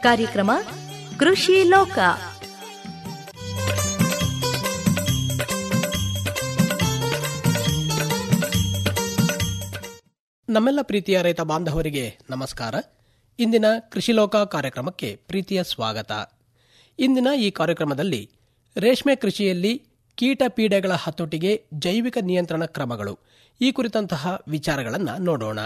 ಕಾರ್ಯಕ್ರಮ ಕೃಷಿ ಲೋಕ ನಮ್ಮೆಲ್ಲ ಪ್ರೀತಿಯ ರೈತ ಬಾಂಧವರಿಗೆ ನಮಸ್ಕಾರ ಇಂದಿನ ಕೃಷಿ ಲೋಕ ಕಾರ್ಯಕ್ರಮಕ್ಕೆ ಪ್ರೀತಿಯ ಸ್ವಾಗತ ಇಂದಿನ ಈ ಕಾರ್ಯಕ್ರಮದಲ್ಲಿ ರೇಷ್ಮೆ ಕೃಷಿಯಲ್ಲಿ ಕೀಟ ಪೀಡೆಗಳ ಹತೋಟಿಗೆ ಜೈವಿಕ ನಿಯಂತ್ರಣ ಕ್ರಮಗಳು ಈ ಕುರಿತಂತಹ ವಿಚಾರಗಳನ್ನು ನೋಡೋಣ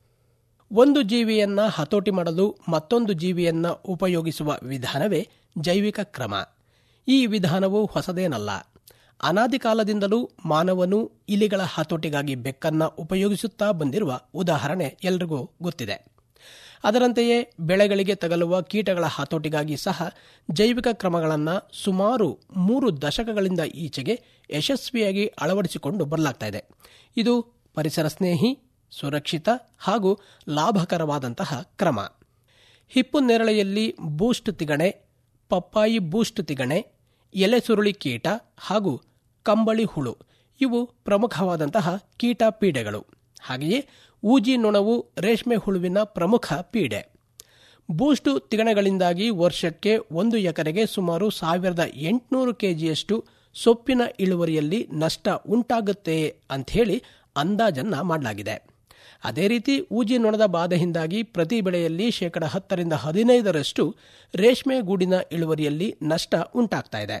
ಒಂದು ಜೀವಿಯನ್ನ ಹತೋಟಿ ಮಾಡಲು ಮತ್ತೊಂದು ಜೀವಿಯನ್ನ ಉಪಯೋಗಿಸುವ ವಿಧಾನವೇ ಜೈವಿಕ ಕ್ರಮ ಈ ವಿಧಾನವು ಹೊಸದೇನಲ್ಲ ಅನಾದಿ ಕಾಲದಿಂದಲೂ ಮಾನವನು ಇಲಿಗಳ ಹತೋಟಿಗಾಗಿ ಬೆಕ್ಕನ್ನ ಉಪಯೋಗಿಸುತ್ತಾ ಬಂದಿರುವ ಉದಾಹರಣೆ ಎಲ್ರಿಗೂ ಗೊತ್ತಿದೆ ಅದರಂತೆಯೇ ಬೆಳೆಗಳಿಗೆ ತಗಲುವ ಕೀಟಗಳ ಹತೋಟಿಗಾಗಿ ಸಹ ಜೈವಿಕ ಕ್ರಮಗಳನ್ನು ಸುಮಾರು ಮೂರು ದಶಕಗಳಿಂದ ಈಚೆಗೆ ಯಶಸ್ವಿಯಾಗಿ ಅಳವಡಿಸಿಕೊಂಡು ಬರಲಾಗ್ತಾ ಇದೆ ಇದು ಪರಿಸರ ಸ್ನೇಹಿ ಸುರಕ್ಷಿತ ಹಾಗೂ ಲಾಭಕರವಾದಂತಹ ಕ್ರಮ ಹಿಪ್ಪು ನೇರಳೆಯಲ್ಲಿ ಬೂಸ್ಟ್ ತಿಗಣೆ ಪಪ್ಪಾಯಿ ಬೂಸ್ಟ್ ತಿಗಣೆ ಎಲೆ ಸುರುಳಿ ಕೀಟ ಹಾಗೂ ಕಂಬಳಿ ಹುಳು ಇವು ಪ್ರಮುಖವಾದಂತಹ ಕೀಟ ಪೀಡೆಗಳು ಹಾಗೆಯೇ ಊಜಿ ನೊಣವು ರೇಷ್ಮೆ ಹುಳುವಿನ ಪ್ರಮುಖ ಪೀಡೆ ಬೂಸ್ಟು ತಿಗಣೆಗಳಿಂದಾಗಿ ವರ್ಷಕ್ಕೆ ಒಂದು ಎಕರೆಗೆ ಸುಮಾರು ಸಾವಿರದ ಎಂಟುನೂರು ಕೆಜಿಯಷ್ಟು ಸೊಪ್ಪಿನ ಇಳುವರಿಯಲ್ಲಿ ನಷ್ಟ ಉಂಟಾಗುತ್ತೆ ಅಂಥೇಳಿ ಅಂದಾಜನ್ನ ಮಾಡಲಾಗಿದೆ ಅದೇ ರೀತಿ ಊಜಿ ನೊಣದ ಬಾಧೆಯಿಂದಾಗಿ ಪ್ರತಿ ಬೆಳೆಯಲ್ಲಿ ಶೇಕಡ ಹತ್ತರಿಂದ ಹದಿನೈದರಷ್ಟು ರೇಷ್ಮೆ ಗೂಡಿನ ಇಳುವರಿಯಲ್ಲಿ ನಷ್ಟ ಉಂಟಾಗ್ತಾ ಇದೆ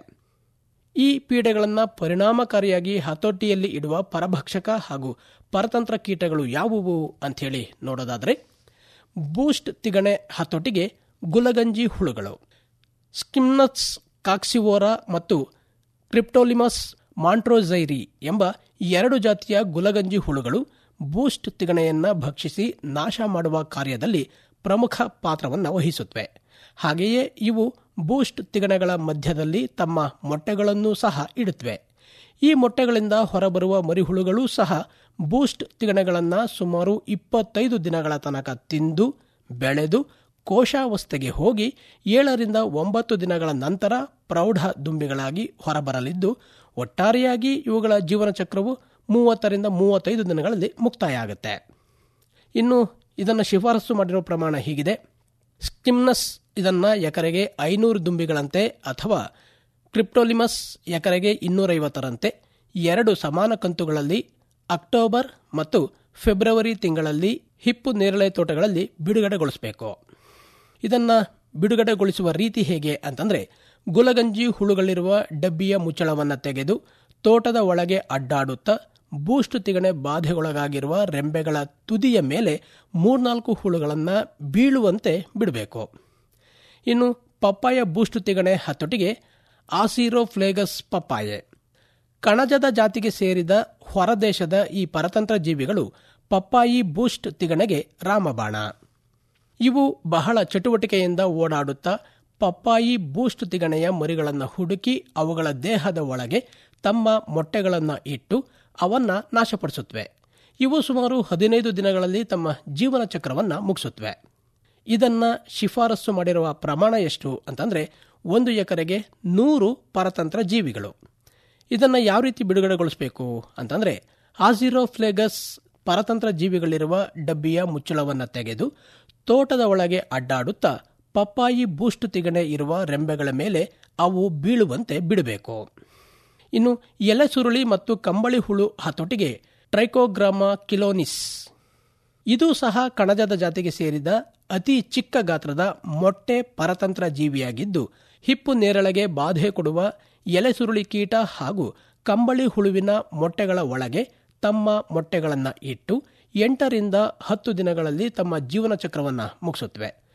ಈ ಪೀಡೆಗಳನ್ನು ಪರಿಣಾಮಕಾರಿಯಾಗಿ ಹತೋಟಿಯಲ್ಲಿ ಇಡುವ ಪರಭಕ್ಷಕ ಹಾಗೂ ಪರತಂತ್ರ ಕೀಟಗಳು ಯಾವುವು ಅಂಥೇಳಿ ನೋಡೋದಾದರೆ ಬೂಸ್ಟ್ ತಿಗಣೆ ಹತೋಟಿಗೆ ಗುಲಗಂಜಿ ಹುಳುಗಳು ಸ್ಕಿಮ್ನಸ್ ಕಾಕ್ಸಿವೋರಾ ಮತ್ತು ಕ್ರಿಪ್ಟೋಲಿಮಸ್ ಮಾಂಟ್ರೋಸೈರಿ ಎಂಬ ಎರಡು ಜಾತಿಯ ಗುಲಗಂಜಿ ಹುಳುಗಳು ಬೂಸ್ಟ್ ತಿಗಣೆಯನ್ನ ಭಕ್ಷಿಸಿ ನಾಶ ಮಾಡುವ ಕಾರ್ಯದಲ್ಲಿ ಪ್ರಮುಖ ಪಾತ್ರವನ್ನು ವಹಿಸುತ್ತವೆ ಹಾಗೆಯೇ ಇವು ಬೂಸ್ಟ್ ತಿಗಣೆಗಳ ಮಧ್ಯದಲ್ಲಿ ತಮ್ಮ ಮೊಟ್ಟೆಗಳನ್ನೂ ಸಹ ಇಡುತ್ತವೆ ಈ ಮೊಟ್ಟೆಗಳಿಂದ ಹೊರಬರುವ ಮರಿಹುಳುಗಳೂ ಸಹ ಬೂಸ್ಟ್ ತಿಗಣೆಗಳನ್ನು ಸುಮಾರು ಇಪ್ಪತ್ತೈದು ದಿನಗಳ ತನಕ ತಿಂದು ಬೆಳೆದು ಕೋಶಾವಸ್ಥೆಗೆ ಹೋಗಿ ಏಳರಿಂದ ಒಂಬತ್ತು ದಿನಗಳ ನಂತರ ಪ್ರೌಢ ದುಂಬಿಗಳಾಗಿ ಹೊರಬರಲಿದ್ದು ಒಟ್ಟಾರೆಯಾಗಿ ಇವುಗಳ ಜೀವನ ಚಕ್ರವು ಮೂವತ್ತರಿಂದ ಮೂವತ್ತೈದು ದಿನಗಳಲ್ಲಿ ಮುಕ್ತಾಯ ಆಗುತ್ತೆ ಇನ್ನು ಇದನ್ನು ಶಿಫಾರಸು ಮಾಡಿರುವ ಪ್ರಮಾಣ ಹೀಗಿದೆ ಸ್ಕಿಮ್ನಸ್ ಇದನ್ನು ಎಕರೆಗೆ ಐನೂರು ದುಂಬಿಗಳಂತೆ ಅಥವಾ ಕ್ರಿಪ್ಟೋಲಿಮಸ್ ಎಕರೆಗೆ ಇನ್ನೂರೈವತ್ತರಂತೆ ಎರಡು ಸಮಾನ ಕಂತುಗಳಲ್ಲಿ ಅಕ್ಟೋಬರ್ ಮತ್ತು ಫೆಬ್ರವರಿ ತಿಂಗಳಲ್ಲಿ ಹಿಪ್ಪು ನೇರಳೆ ತೋಟಗಳಲ್ಲಿ ಬಿಡುಗಡೆಗೊಳಿಸಬೇಕು ಇದನ್ನು ಬಿಡುಗಡೆಗೊಳಿಸುವ ರೀತಿ ಹೇಗೆ ಅಂತಂದರೆ ಗುಲಗಂಜಿ ಹುಳುಗಳಿರುವ ಡಬ್ಬಿಯ ಮುಚ್ಚಳವನ್ನು ತೆಗೆದು ತೋಟದ ಒಳಗೆ ಅಡ್ಡಾಡುತ್ತಾ ಬೂಸ್ಟ್ ತಿಗಣೆ ಬಾಧೆಗೊಳಗಾಗಿರುವ ರೆಂಬೆಗಳ ತುದಿಯ ಮೇಲೆ ಮೂರ್ನಾಲ್ಕು ಹುಳುಗಳನ್ನು ಬೀಳುವಂತೆ ಬಿಡಬೇಕು ಇನ್ನು ಪಪ್ಪಾಯ ಬೂಸ್ಟ್ ತಿಗಣೆ ಹತೋಟಿಗೆ ಆಸಿರೋಫ್ಲೇಗಸ್ ಪಪ್ಪಾಯೆ ಕಣಜದ ಜಾತಿಗೆ ಸೇರಿದ ಹೊರದೇಶದ ಈ ಪರತಂತ್ರ ಜೀವಿಗಳು ಪಪ್ಪಾಯಿ ಬೂಸ್ಟ್ ತಿಗಣೆಗೆ ರಾಮಬಾಣ ಇವು ಬಹಳ ಚಟುವಟಿಕೆಯಿಂದ ಓಡಾಡುತ್ತಾ ಪಪ್ಪಾಯಿ ಬೂಸ್ಟ್ ತಿಗಣೆಯ ಮರಿಗಳನ್ನು ಹುಡುಕಿ ಅವುಗಳ ದೇಹದ ಒಳಗೆ ತಮ್ಮ ಮೊಟ್ಟೆಗಳನ್ನು ಇಟ್ಟು ಅವನ್ನ ನಾಶಪಡಿಸುತ್ತವೆ ಇವು ಸುಮಾರು ಹದಿನೈದು ದಿನಗಳಲ್ಲಿ ತಮ್ಮ ಜೀವನ ಚಕ್ರವನ್ನು ಮುಗಿಸುತ್ತವೆ ಇದನ್ನ ಶಿಫಾರಸು ಮಾಡಿರುವ ಪ್ರಮಾಣ ಎಷ್ಟು ಅಂತಂದ್ರೆ ಒಂದು ಎಕರೆಗೆ ನೂರು ಪರತಂತ್ರ ಜೀವಿಗಳು ಇದನ್ನು ಯಾವ ರೀತಿ ಬಿಡುಗಡೆಗೊಳಿಸಬೇಕು ಅಂತಂದ್ರೆ ಆಸಿರೋಫ್ಲೇಗಸ್ ಪರತಂತ್ರ ಜೀವಿಗಳಿರುವ ಡಬ್ಬಿಯ ಮುಚ್ಚಳವನ್ನು ತೆಗೆದು ತೋಟದ ಒಳಗೆ ಅಡ್ಡಾಡುತ್ತಾ ಪಪ್ಪಾಯಿ ಬೂಸ್ಟ್ ತಿಗಣೆ ಇರುವ ರೆಂಬೆಗಳ ಮೇಲೆ ಅವು ಬೀಳುವಂತೆ ಬಿಡಬೇಕು ಇನ್ನು ಎಲೆ ಸುರುಳಿ ಮತ್ತು ಕಂಬಳಿ ಹುಳು ಹತೋಟಿಗೆ ಟ್ರೈಕೋಗ್ರಾಮಾ ಕಿಲೋನಿಸ್ ಇದು ಸಹ ಕಣಜದ ಜಾತಿಗೆ ಸೇರಿದ ಅತಿ ಚಿಕ್ಕ ಗಾತ್ರದ ಮೊಟ್ಟೆ ಪರತಂತ್ರ ಜೀವಿಯಾಗಿದ್ದು ಹಿಪ್ಪು ನೇರಳೆಗೆ ಬಾಧೆ ಕೊಡುವ ಎಲೆ ಸುರುಳಿ ಕೀಟ ಹಾಗೂ ಕಂಬಳಿ ಹುಳುವಿನ ಮೊಟ್ಟೆಗಳ ಒಳಗೆ ತಮ್ಮ ಮೊಟ್ಟೆಗಳನ್ನು ಇಟ್ಟು ಎಂಟರಿಂದ ಹತ್ತು ದಿನಗಳಲ್ಲಿ ತಮ್ಮ ಜೀವನ ಚಕ್ರವನ್ನು ಮುಗಿಸುತ್ತವೆ